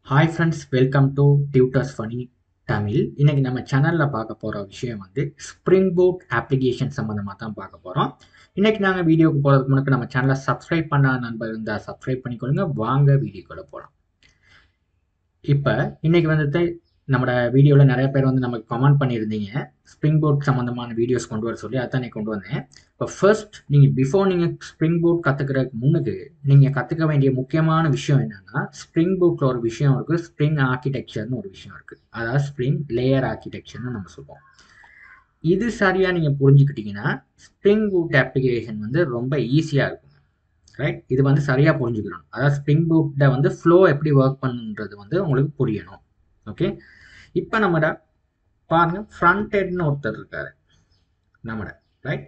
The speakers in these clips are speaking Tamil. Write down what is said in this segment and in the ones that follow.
hi friends welcome to tutors funny Tamil இன்னைக்கு நம்ம சேனலில் பார்க்க போகிற விஷயம் வந்து ஸ்ப்ரிங் போட் அப்ளிகேஷன் சம்மந்தமாக தான் பார்க்க போகிறோம் இன்னைக்கு நாங்கள் வீடியோக்கு போகிறதுக்கு முன்னாடி நம்ம சேனலை சப்ஸ்கிரைப் பண்ண நண்பர் இருந்தால் சப்ஸ்கிரைப் பண்ணிக்கொள்ளுங்க வாங்க வீடியோக்குள்ளே போகலாம் இப்போ இன்னைக்கு வந்துட்டு நம்மளோட வீடியோவில் நிறைய பேர் வந்து நமக்கு கமெண்ட் பண்ணியிருந்தீங்க ஸ்ப்ரிங் போட் சம்மந்தமான வீடியோஸ் கொண்டு வர சொல்லி அதான் நான் கொண்டு வந்தேன் இப்போ ஃபர்ஸ்ட் நீங்கள் பிஃபோர் நீங்கள் ஸ்ப்ரிங் போட் கற்றுக்கிறதுக்கு முன்னுக்கு நீங்கள் கற்றுக்க வேண்டிய முக்கியமான விஷயம் என்னன்னா ஸ்ப்ரிங் போட்டில் ஒரு விஷயம் இருக்குது ஸ்ப்ரிங் ஆர்கிடெக்சர்னு ஒரு விஷயம் இருக்குது அதாவது ஸ்ப்ரிங் லேயர் ஆர்கிடெக்சர்னு நம்ம சொல்லுவோம் இது சரியாக நீங்கள் புரிஞ்சுக்கிட்டீங்கன்னா ஸ்ப்ரிங் பூட் அப்ளிகேஷன் வந்து ரொம்ப ஈஸியாக இருக்குங்க ரைட் இது வந்து சரியாக புரிஞ்சுக்கணும் அதாவது ஸ்ப்ரிங் பூட்டில் வந்து ஃப்ளோ எப்படி ஒர்க் பண்ணுன்றது வந்து உங்களுக்கு புரியணும் ஓகே இப்போ நம்மட பாருங்க ஃப்ரண்ட் எண்ட்னு ஒருத்தர் இருக்காரு நம்மட ரைட்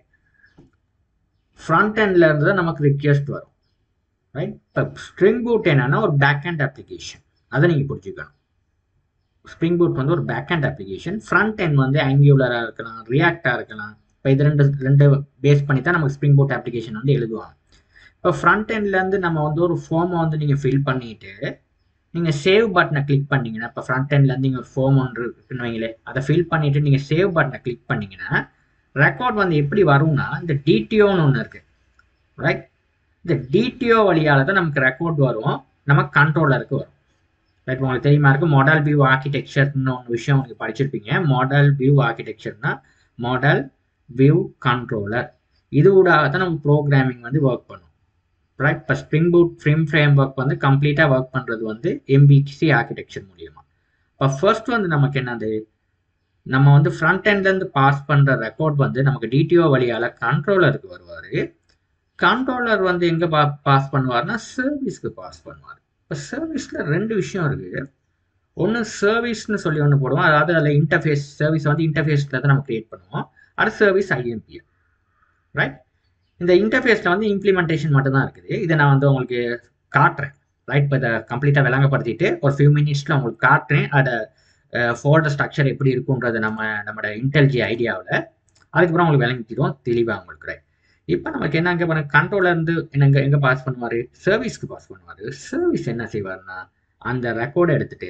ஃப்ரண்ட் எண்ட்ல இருந்து தான் நமக்கு ரிக்வெஸ்ட் வரும் ரைட் இப்போ ஸ்ப்ரிங் பூட் என்னன்னா ஒரு பேக் அண்ட் அப்ளிகேஷன் அதை நீங்கள் புரிஞ்சுக்கணும் ஸ்ப்ரிங் பூட் வந்து ஒரு back end application front end வந்து ஆங்கியூலராக இருக்கலாம் ரியாக்டாக இருக்கலாம் இப்போ இது ரெண்டு ரெண்டு பேஸ் பண்ணி தான் நமக்கு ஸ்ப்ரிங் பூட் அப்ளிகேஷன் வந்து எழுதுவாங்க இப்போ ஃப்ரண்ட் எண்ட்லேருந்து நம்ம வந்து ஒரு ஃபார்மை வந்து நீங்கள் ஃபில் பண்ணிட்டு நீங்கள் சேவ் பட்டனை கிளிக் பண்ணீங்கன்னா இப்போ ஃப்ரண்ட் எண்ட்லேருந்து நீங்கள் ஒரு ஃபார்ம் ஒன்று இருக்குன்னு வைங்களே அதை ஃபில் பண்ணிவிட்டு நீங்கள் சேவ் பட்டனை கிளிக் பண்ணீங்கன்னா ரெக்கார்ட் வந்து எப்படி வரும்னா இந்த டிடிஓன்னு ஒன்று இருக்குது ரைட் இந்த டிடிஓ வழியால் தான் நமக்கு ரெக்கார்ட் வரும் நம்ம கண்ட்ரோலருக்கு வரும் ரைட் உங்களுக்கு தெரியுமா இருக்கு மாடல் வியூ ஆர்கிடெக்சர்னு ஒன்று விஷயம் உங்களுக்கு படிச்சிருப்பீங்க மாடல் வியூ ஆர்கிடெக்சர்னா மாடல் வியூ கண்ட்ரோலர் இது ஊடாக தான் நம்ம ப்ரோக்ராமிங் வந்து ஒர்க் பண்ணும் ரைட் இப்போ spring boot frame framework வந்து கம்ப்ளீட்டாக ஒர்க் பண்ணுறது வந்து எம்பிசி ஆர்கிடெக்சர் மூலியமாக இப்போ ஃபர்ஸ்ட் வந்து நமக்கு என்னது நம்ம வந்து ஃப்ரண்ட் எண்ட்லேருந்து பாஸ் பண்ணுற ரெக்கார்ட் வந்து நமக்கு டிடிஓ வழியால் கண்ட்ரோலருக்கு வருவார் கண்ட்ரோலர் வந்து எங்கே பா பாஸ் பண்ணுவார்னா சர்வீஸ்க்கு பாஸ் பண்ணுவார் இப்போ சர்வீஸில் ரெண்டு விஷயம் இருக்குது ஒன்று சர்வீஸ்னு சொல்லி ஒன்று போடுவோம் அதாவது அதில் இன்டர்ஃபேஸ் சர்வீஸ் வந்து இன்டர்ஃபேஸில் தான் நம்ம க்ரியேட் பண்ணுவோம் அது சர்வீஸ் ஐஎம்பி ரைட் இந்த இன்டர்ஃபேஸில் வந்து இம்ப்ளிமெண்டேஷன் மட்டும்தான் இருக்குது இதை நான் வந்து உங்களுக்கு காட்டுறேன் ரைட் இப்போ இதை கம்ப்ளீட்டாக விளங்கப்படுத்திட்டு ஒரு ஃபியூ மினிட்ஸில் உங்களுக்கு காட்டுறேன் அதை ஃபோல்டர் ஸ்ட்ரக்சர் எப்படி இருக்குன்றது நம்ம நம்மளோட இன்டெலிஜி ஐடியாவில் அதுக்கப்புறம் உங்களுக்கு விளங்கிக்கிறோம் தெளிவாக உங்களுக்கு ரைட் இப்போ நமக்கு என்ன அங்கே பண்ண கண்ட்ரோலர் என்னங்க எங்கே பாஸ் பண்ணுவார் சர்வீஸ்க்கு பாஸ் பண்ணுவார் சர்வீஸ் என்ன செய்வார்னா அந்த ரெக்கார்டை எடுத்துட்டு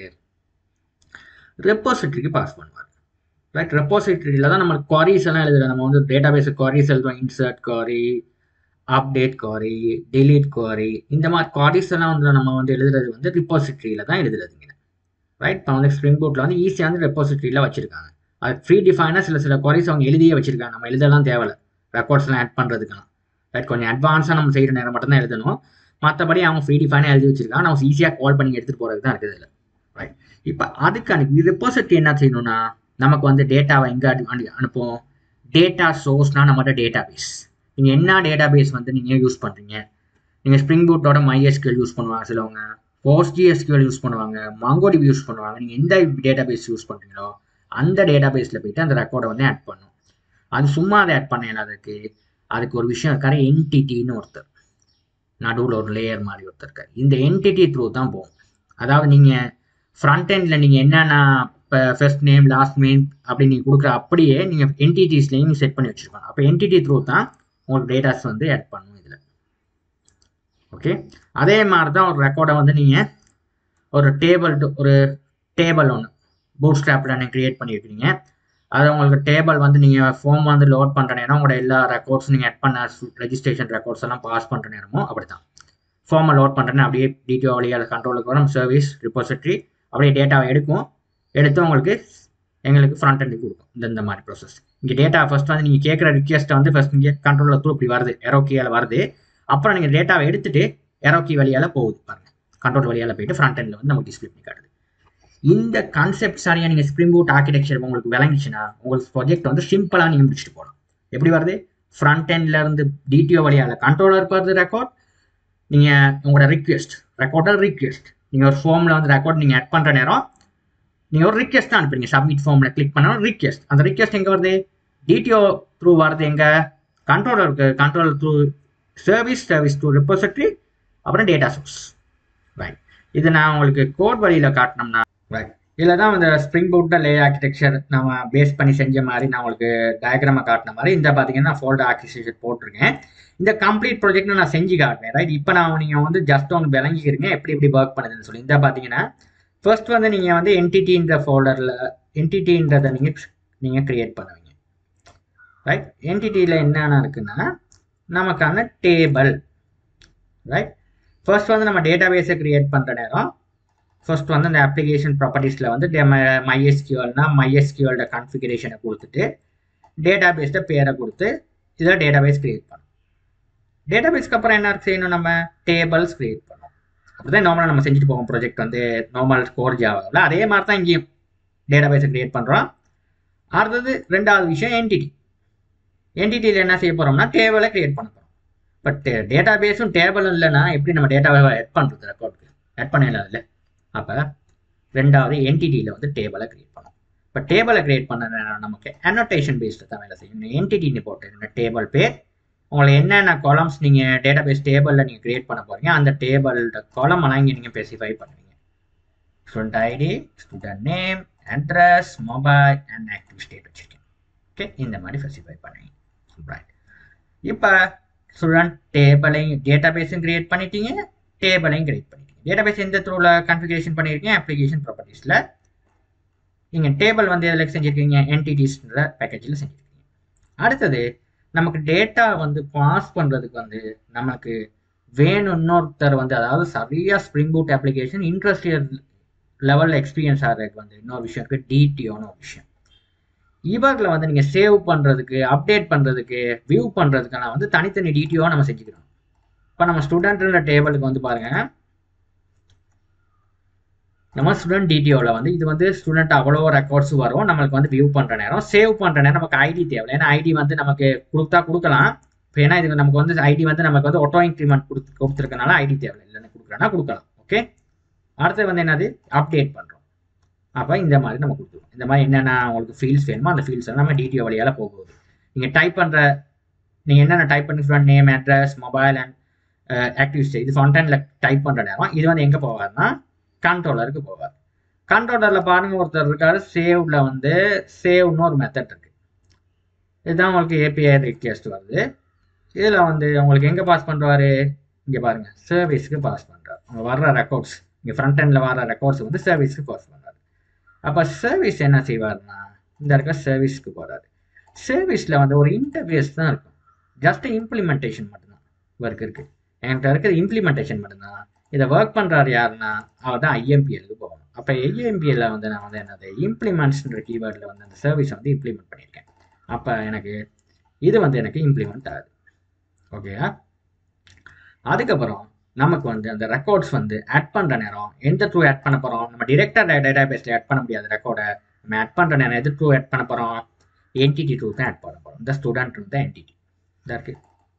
ரெப்போசிட்டரிக்கு பாஸ் பண்ணுவார் ரைட் ரெப்போசிட்டரியில் தான் நம்ம குவாரிஸ் எல்லாம் எழுதுறோம் நம்ம வந்து டேட்டா பேஸ் குவாரிஸ் எழுதுவோம் insert query update query delete query இந்த மாதிரி குவாரிஸ் எல்லாம் வந்து நம்ம வந்து எழுதுறது வந்து ரிப்போசிட்டரியில் தான் எழுதுறதுங்க ரைட் இப்போ வந்து ஸ்ப்ரிங் போர்ட்டில் வந்து ஈஸியாக வந்து ரெப்போசிட்டரியில் வச்சிருக்காங்க அது ஃப்ரீ டிஃபைனாக சில சில குவாரிஸ் அவங்க எழுதியே வச்சிருக்காங்க நம்ம எழுதலாம் தேவையில்ல ரெக்கார்ட்ஸ்லாம் ஆட் பண்ணுறதுக்கெல்லாம் ரைட் கொஞ்சம் அட்வான்ஸாக நம்ம செய்கிற நேரம் மட்டும் தான் எழுதணும் மற்றபடி அவங்க ஃப்ரீ டிஃபைனாக எழுதி வச்சிருக்காங்க நம்ம ஈஸியாக கால் பண்ணி எடுத்துகிட்டு போகிறது தான் இருக்குது இதில் ரைட் இப்போ அதுக்கு அனுப்பி ரெப்போசிட்டரி என்ன செய்யணும்னா நமக்கு வந்து டேட்டாவை எங்கே அனு அனுப்பும் டேட்டா சோர்ஸ்னால் நம்மகிட்ட டேட்டா பேஸ் நீங்கள் என்ன டேட்டா பேஸ் வந்து நீங்கள் யூஸ் பண்ணுறீங்க நீங்கள் ஸ்ப்ரிங் பூட்டோட மைஎஸ்கியூஎல் யூஸ் பண்ணுவாங்க சிலவங்க போஸ்ட்ஜிஎஸ்கியூஎல் யூஸ் பண்ணுவாங்க மாங்கோடிபி யூஸ் பண்ணுவாங்க நீங்கள் எந்த டேட்டா பேஸ் யூஸ் பண்ணுறீங்களோ அந்த டேட்டா பேஸில் போயிட்டு அந்த ரெக்கார்டை வந்து ஆட் பண்ணும் அது சும்மா அதை ஆட் பண்ண அதுக்கு அதுக்கு ஒரு விஷயம் இருக்காரு என்டிடின்னு ஒருத்தர் நடுவில் ஒரு லேயர் மாதிரி ஒருத்தர் இருக்கார் இந்த என்டிடி த்ரூ தான் போகும் அதாவது நீங்கள் ஃப்ரண்ட் எண்டில் நீங்கள் என்னென்ன இப்போ ஃபர்ஸ்ட் நேம் லாஸ்ட் நேம் அப்படி நீங்கள் கொடுக்குற அப்படியே நீங்கள் என்டிடிஸ்லேயும் செட் பண்ணி வச்சுருக்கணும் அப்போ என்டிடி த்ரூ தான் உங்களுக்கு டேட்டாஸ் வந்து ஆட் பண்ணும் இதில் ஓகே அதே மாதிரி தான் ஒரு ரெக்கார்டை வந்து நீங்கள் ஒரு டேபிள் ஒரு டேபிள் ஒன்று பூட் ஸ்ட்ராப்பில் நீங்கள் க்ரியேட் பண்ணியிருக்கீங்க அது உங்களுக்கு டேபிள் வந்து நீங்கள் ஃபார்ம் வந்து லோட் பண்ணுற நேரம் உங்களோட எல்லா ரெக்கார்ட்ஸ் நீங்கள் ஆட் பண்ண ரெஜிஸ்ட்ரேஷன் ரெக்கார்ட்ஸ் எல்லாம் பாஸ் பண்ணுற நேரமும் அப்படி தான் ஃபார்மை லோட் பண்ணுறேன்னு அப்படியே டிடிஓ வழியாக கண்ட்ரோலுக்கு வரும் சர்வீஸ் ரிப்போசிட்ரி அப்படியே டேட்டாவை எடுக்கும் எடுத்து உங்களுக்கு எங்களுக்கு ஃப்ரண்ட் எண்டுக்கு கொடுக்கும் இந்த இந்த மாதிரி ப்ராசஸ் இங்கே டேட்டா ஃபஸ்ட் வந்து நீங்கள் கேட்குற ரிக்வெஸ்ட்டை வந்து ஃபஸ்ட் இங்கே கண்ட்ரோலில் த்ரூ இப்படி வருது எரோக்கியால் வருது அப்புறம் நீங்கள் டேட்டாவை எடுத்துட்டு எரோக்கி வழியால் போகுது பாருங்கள் கண்ட்ரோல் வழியால் போயிட்டு ஃப்ரண்ட் எண்டில் வந்து நமக்கு டிஸ்பிளே பண்ணி காட்டுது இந்த கான்செப்ட் சரியாக நீங்கள் ஸ்ப்ரிங் பூட் ஆர்கிடெக்சர் உங்களுக்கு விளங்கிச்சுன்னா உங்களுக்கு ப்ராஜெக்ட் வந்து சிம்பிளாக நீங்கள் முடிச்சுட்டு போகலாம் எப்படி வருது ஃப்ரண்ட் எண்ட்ல இருந்து டிடிஓ வழியால் கண்ட்ரோலருக்கு வருது ரெக்கார்ட் நீங்கள் உங்களோட ரிக்வெஸ்ட் ரெக்கார்டர் ரிக்வெஸ்ட் நீங்கள் ஒரு ஃபார்மில் வந்து ரெக்கார்ட் நீங்கள் ஆட் பண்ணுற நேரம் நீங்கள் ஒரு ரிக்வெஸ்ட் தான் அனுப்புறீங்க சப்மிட் ஃபார்மில் கிளிக் பண்ணாலும் ரிக்வெஸ்ட் அந்த ரிக்வெஸ்ட் எங்கே வருது டிடிஓ த்ரூ வருது எங்கே கண்ட்ரோலருக்கு controller through service service through repository அப்புறம் டேட்டா சோர்ஸ் ரைட் இது நான் உங்களுக்கு கோட் வழியில் காட்டினோம்னா ரைட் இதில் தான் இந்த ஸ்ப்ரிங் பூட்டில் லே ஆர்கிடெக்சர் நம்ம பேஸ் பண்ணி செஞ்ச மாதிரி நான் உங்களுக்கு டயக்ராமை காட்டின மாதிரி இந்த பார்த்தீங்கன்னா ஃபோல்டர் ஆர்கிடெக்சர் போட்டிருக்கேன் இந்த கம்ப்ளீட் ப்ராஜெக்ட் நான் செஞ்சு காட்டுவேன் ரைட் இப்போ நான் நீங்கள் வந்து ஜஸ்ட் ஒன்று விளங்கிக்கிறீங்க எப்படி எப்படி ஒர்க் பண்ணுதுன்னு சொல்லி இந்த பார்த்தீங்கன்னா ஃபர்ஸ்ட் வந்து நீங்கள் வந்து என்டிடின்ற ஃபோல்டரில் என்டிடின்றதை நீங்கள் நீங்கள் க்ரியேட் பண்ணுவீங்க ரைட் என்டிடியில் என்னென்ன இருக்குன்னா நமக்கான டேபிள் ரைட் ஃபர்ஸ்ட் வந்து நம்ம டேட்டாபேஸை க்ரியேட் பண்ணுற நேரம் ஃபர்ஸ்ட் வந்து அந்த அப்ளிகேஷன் ப்ராப்பர்ட்டிஸில் வந்து மைஎஸ்கியூஎல்னா மைஎஸ்கியூஎல்ட கான்ஃபிகரேஷனை கொடுத்துட்டு டேட்டாபேஸ்ட பேரை கொடுத்து இதில் டேட்டாபேஸ் க்ரியேட் பண்ணணும் டேட்டாபேஸ்க்கு அப்புறம் என்ன செய்யணும் நம்ம டேபிள்ஸ் க்ரியேட் பண்ணணும் அப்படிதான் நார்மலாக நம்ம செஞ்சுட்டு போவோம் ப்ராஜெக்ட் வந்து நார்மல் கோர் ஜாவாவில் அதே மாதிரி தான் இங்கேயும் டேட்டாபேஸை க்ரியேட் பண்ணுறோம் அடுத்தது ரெண்டாவது விஷயம் என்டிடி என்டிடியில் என்ன செய்ய போகிறோம்னா டேபிளை க்ரியேட் பண்ண போகிறோம் பட் டேட்டாபேஸும் டேபிளும் இல்லைன்னா எப்படி நம்ம டேட்டாவை ஆட் பண்ணுறது ரெக்கார்டுக்கு ஆட் பண்ணல இல்லை அப்போ ரெண்டாவது என்டிடியில் வந்து டேபிளை க்ரியேட் பண்ணணும் இப்போ டேபிளை க்ரியேட் பண்ண நமக்கு அனோட்டேஷன் பேஸ்டு தான் வேலை செய்யணும் என்டிடின்னு போட்டு டேபிள் பேர் உங்களுக்கு என்னென்ன காலம்ஸ் நீங்கள் டேட்டாபேஸ் டேபிளில் நீங்கள் க்ரியேட் பண்ண போகிறீங்க அந்த டேபிளோட காலம் எல்லாம் இங்கே நீங்கள் ஸ்பெசிஃபை பண்ணுவீங்க student ID student name address mobile and active state வச்சுருக்கேன் ஓகே இந்த மாதிரி ஸ்பெசிஃபை பண்ணுவீங்க ரைட் இப்போ ஸ்டூடெண்ட் டேபிளையும் டேட்டாபேஸும் க்ரியேட் பண்ணிட்டீங்க டேபிளையும் க்ரியேட் பண்ணிட்டீங்க டேட்டாபேஸ் எந்த த்ரூவில் கான்ஃபிகரேஷன் பண்ணியிருக்கீங்க அப்ளிகேஷன் ப்ராப்பர்ட்டிஸில் நீங்கள் டேபிள் வந்து எதில் செஞ்சுருக்கீங்க என்டிடிஸ்ன்ற பேக்கேஜில் செஞ்சுருக்கீங்க அடுத்தது நமக்கு டேட்டா வந்து பாஸ் பண்ணுறதுக்கு வந்து நமக்கு வேணும் இன்னொருத்தர் வந்து அதாவது சரியாக ஸ்ப்ரிங் பூட் அப்ளிகேஷன் இண்டஸ்ட்ரியல் லெவலில் எக்ஸ்பீரியன்ஸ் ஆகிறதுக்கு வந்து இன்னொரு விஷயம் இருக்குது டிடிஓன்னு ஒரு விஷயம் இவரில் வந்து நீங்கள் சேவ் பண்ணுறதுக்கு அப்டேட் பண்ணுறதுக்கு வியூ பண்ணுறதுக்கெல்லாம் வந்து தனித்தனி டிடிஓ நம்ம செஞ்சுக்கிறோம் இப்போ நம்ம ஸ்டூடெண்ட்ன்ற டேபிளுக்கு வந்து பாருங்கள் நம்ம ஸ்டூடெண்ட் டிடிஓவில் வந்து இது வந்து ஸ்டூடெண்ட் அவ்வளோ ரெக்கார்ட்ஸ் வரும் நம்மளுக்கு வந்து வியூ பண்ணுற நேரம் சேவ் பண்ணுற நேரம் நமக்கு ஐடி தேவை ஏன்னா ஐடி வந்து நமக்கு கொடுத்தா கொடுக்கலாம் இப்போ ஏன்னா இது நமக்கு வந்து ஐடி வந்து நமக்கு வந்து ஆட்டோ இன்க்ரிமெண்ட் கொடுத்து கொடுத்துருக்கனால ஐடி தேவை இல்லைன்னு கொடுக்குறேன்னா கொடுக்கலாம் ஓகே அடுத்து வந்து என்னது அப்டேட் பண்ணுறோம் அப்போ இந்த மாதிரி நம்ம கொடுத்துருவோம் இந்த மாதிரி என்னென்ன உங்களுக்கு ஃபீல்ட்ஸ் வேணுமோ அந்த ஃபீல்ட்ஸ் நம்ம டிடிஓ வழியால் போகுது நீங்கள் டைப் பண்ணுற நீங்கள் என்னென்ன டைப் பண்ணி student name address mobile and active state இது ஃப்ரண்ட் டைப் பண்ணுற நேரம் இது வந்து எங்கே போவார்னா கண்ட்ரோலருக்கு போவார் கண்ட்ரோலரில் பாருங்க ஒருத்தர் இருக்காரு சேவ்ல வந்து சேவ்னு ஒரு மெத்தட் இருக்கு இதுதான் உங்களுக்கு ஏபிஐ ரிக்வெஸ்ட் வருது இதில் வந்து உங்களுக்கு எங்கே பாஸ் பண்ணுறாரு இங்கே பாருங்க சர்வீஸ்க்கு பாஸ் பண்ணுறாரு அவங்க வர்ற ரெக்கார்ட்ஸ் இங்கே ஃப்ரண்ட் எண்டில் வர ரெக்கார்ட்ஸ் வந்து சர்வீஸ்க்கு பாஸ் பண்ணுறாரு அப்போ சர்வீஸ் என்ன செய்வார்னா இந்த இருக்க சர்வீஸ்க்கு போகிறாரு சர்வீஸில் வந்து ஒரு இன்டர்வியூஸ் தான் இருக்கும் ஜஸ்ட் இம்ப்ளிமெண்டேஷன் மட்டும்தான் ஒர்க் இருக்குது என்கிட்ட இருக்கிறது இம்ப்ளிமெண்டேஷன் மட்டும்தான் இதை ஒர்க் பண்ணுறாரு யாருன்னா அவர் தான் ஐஎம்பிஎலுக்கு போகணும் அப்போ ஐஎம்பிஎல்ல வந்து நான் வந்து என்னது இம்ப்ளிமெண்ட்ஸ்ன்ற கீவேர்டில் வந்து அந்த சர்வீஸை வந்து இம்ப்ளிமெண்ட் பண்ணியிருக்கேன் அப்போ எனக்கு இது வந்து எனக்கு இம்ப்ளிமெண்ட் ஆகுது ஓகேயா அதுக்கப்புறம் நமக்கு வந்து அந்த ரெக்கார்ட்ஸ் வந்து ஆட் பண்ணுற நேரம் எந்த த்ரூ ஆட் பண்ண போகிறோம் நம்ம டிரெக்டாக டேட்டா பேஸில் ஆட் பண்ண முடியாது ரெக்கார்டை நம்ம ஆட் பண்ணுற நேரம் எது த்ரூ ஆட் பண்ண போகிறோம் என்டிடி த்ரூ தான் ஆட் பண்ண போகிறோம் இந்த ஸ்டூடெண்ட் தான் என்டிடி இதாக இருக்குது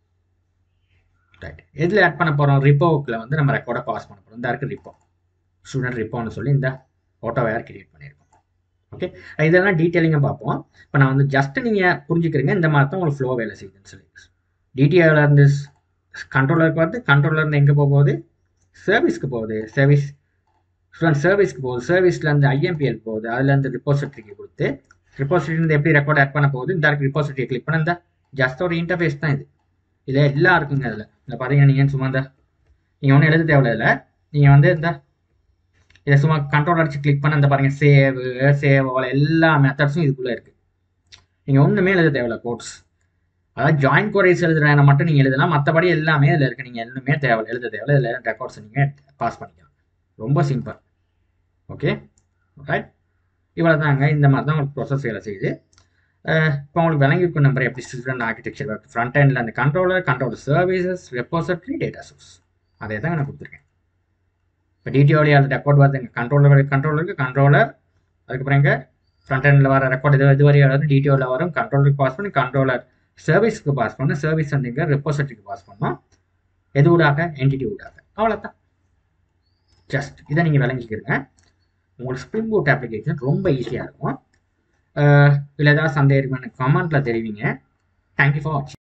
ரைட் எதில் ஆட் பண்ண போகிறோம் ரிப்போக்கில் வந்து நம்ம ரெக்கார்டை பாஸ் பண்ண போகிறோம் இந்த இருக்குது ரிப்போ ஸ்டூடெண்ட் ரிப்போன்னு சொல்லி இந்த ஃபோட்டோ வேர் கிரியேட் பண்ணியிருக்கோம் ஓகே இதெல்லாம் டீட்டெயிலிங்காக பார்ப்போம் இப்போ நான் வந்து ஜஸ்ட் நீங்கள் புரிஞ்சுக்கிறீங்க இந்த மாதிரி தான் உங்களுக்கு ஃப்ளோ வேலை செய்யுதுன்னு சொல்லி டிடிஏவில் இருந்து கண்ட்ரோலருக்கு வந்து கண்ட்ரோலர் எங்கே போக போகுது சர்வீஸ்க்கு போகுது சர்வீஸ் ஸ்டூடெண்ட் சர்வீஸ்க்கு போகுது சர்வீஸ்லேருந்து ஐஎம்பிஎல் போகுது அதுலேருந்து ரிப்போசிட்டரிக்கு கொடுத்து ரிப்போசிட்டரிலேருந்து எப்படி ரெக்கார்ட் ஆட் பண்ண போகுது இந்த ரிப்போசிட்டரி கிளிக் பண்ண இந்த ஜஸ்ட் ஒரு இன்டர்ஃபேஸ் தான் இது இதில் எல்லாம் இருக்குங்க அதில் இந்த பார்த்தீங்கன்னா நீங்கள் சும்மா இந்த நீங்கள் ஒன்றும் எழுத தேவையில்ல நீங்கள் வந்து இந்த இதை சும்மா கண்ட்ரோல் அடிச்சு கிளிக் பண்ண இந்த பாருங்கள் சேவ் சேவ் எல்லா மெத்தட்ஸும் இதுக்குள்ளே இருக்குது நீங்கள் ஒன்றுமே எழுத தேவையில்ல கோட்ஸ் அதாவது ஜாயின் கோரேஸ் எழுதுறேன் மட்டும் நீங்கள் எழுதலாம் மற்றபடி எல்லாமே இதில் இருக்குது நீங்கள் எதுவுமே தேவை எழுத தேவையில்ல இதில் ரெக்கார்ட்ஸ் நீங்கள் பாஸ் பண்ணிக்கலாம் ரொம்ப சிம்பிள் ஓகே ரைட் இவ்வளோ தாங்க இந்த மாதிரி தான் உங்களுக்கு ப்ரொசஸ் வேலை செய்யுது இப்போ உங்களுக்கு விளங்கியிருக்கும் நம்பர் எப்படி ஸ்டூடெண்ட் ஆர்கிடெக்சர் ஃப்ரண்ட் எண்டில் அந்த controller controller services repository data source அதே தான் நான் கொடுத்துருக்கேன் இப்போ டிடிஓடைய அந்த ரெக்கார்ட் வருது எங்கள் கண்ட்ரோலர் கண்ட்ரோலருக்கு கண்ட்ரோலர் அதுக்கப்புறம் எங்கள் ஃப்ரண்ட் எண்டில் வர ரெக்கார்ட் இது இது வரையும் வரும் டிடிஓவில் வரும் கண்ட்ரோலருக்கு பாஸ் பண்ணி கண்ட்ரோலர் சர்வீஸ்க்கு பாஸ் பண்ணணும் சர்வீஸ் வந்து இங்கே ரெப்போசிட்டரிக்கு பாஸ் பண்ணணும் எது ஊடாக என்டிட்டி ஊடாக அவ்வளோதான் ஜஸ்ட் இதை நீங்கள் விளங்கிக்கிறீங்க உங்களுக்கு ஸ்ப்ரிங் பூட் அப்ளிகேஷன் ரொம்ப ஈஸியாக இருக்கும் இதில் ஏதாவது சந்தேகம் எனக்கு கமெண்ட்டில் தெரிவிங்க தேங்க்யூ ஃபார் வாட்சிங்